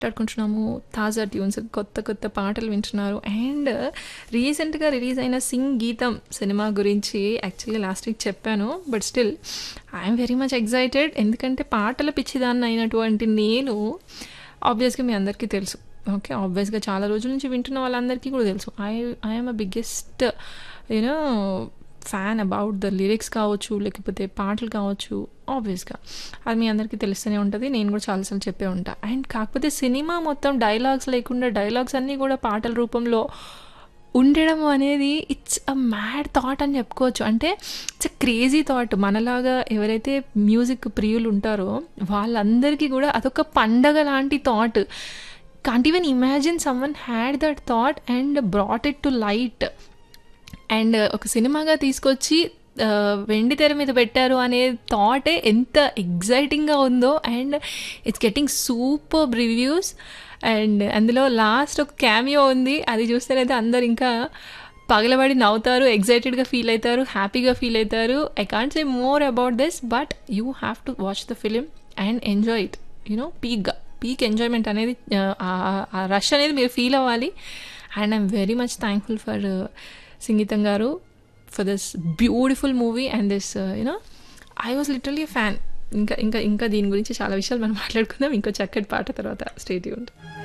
మాట్లాడుకుంటున్నాము తాజా ట్యూన్స్ కొత్త కొత్త పాటలు వింటున్నారు అండ్ రీసెంట్గా రిలీజ్ అయిన సింగ్ గీతం సినిమా గురించి యాక్చువల్లీ లాస్ట్ వీక్ చెప్పాను but still I'm very much excited ఎందుకంటే పాటల పిచ్చిదాన్ని అయినటువంటి నేను ఆబ్వియస్గా మీ అందరికీ తెలుసు ఓకే ఆబ్వియస్గా చాలా రోజుల నుంచి వింటున్న వాళ్ళందరికీ కూడా తెలుసు I I'm a biggest you know fan about the lyrics కావచ్చు లేకపోతే పాటలు కావచ్చు ఆబ్వియస్గా అది మీ అందరికీ తెలుస్తూనే ఉంటుంది నేను కూడా చాలాసార్లు చెప్పే ఉంటా అండ్ కాకపోతే సినిమా మొత్తం డైలాగ్స్ లేకుండా డైలాగ్స్ అన్నీ కూడా పాటల రూపంలో ఉండడం అనేది ఇట్స్ అ మ్యాడ్ థాట్ అని చెప్పుకోవచ్చు అంటే ఇట్స్ అ క్రేజీ థాట్ మనలాగా ఎవరైతే మ్యూజిక్ ప్రియులు ఉంటారో వాళ్ళందరికీ కూడా అదొక పండగ లాంటి thought can't even imagine someone had that thought and brought it to light and ఒక సినిమాగా తీసుకొచ్చి వెండి తెర మీద పెట్టారు అనే థాటే ఎంత ఎగ్జైటింగ్గా ఉందో and it's getting super reviews and అందులో లాస్ట్ ఒక క్యామియో ఉంది అది చూస్తేనైతే అందరు ఇంకా పగలబడి నవ్వుతారు ఎగ్జైటెడ్గా ఫీల్ అవుతారు హ్యాపీగా ఫీల్ అవుతారు I can't say more about this but you have to watch the film and enjoy it you know పీక్గా పీక్ ఎంజాయ్మెంట్ అనేది ఆ రష్ అనేది మీరు ఫీల్ అవ్వాలి and I'm very much thankful for Sangeetham garu for this beautiful movie and this you know I was literally fan ఇంకా ఇంకా ఇంకా దీని గురించి చాలా విషయాలు మనం మాట్లాడుకుందాం ఇంకో చక్కటి పాట తర్వాత స్టేట్ ఉంటుంది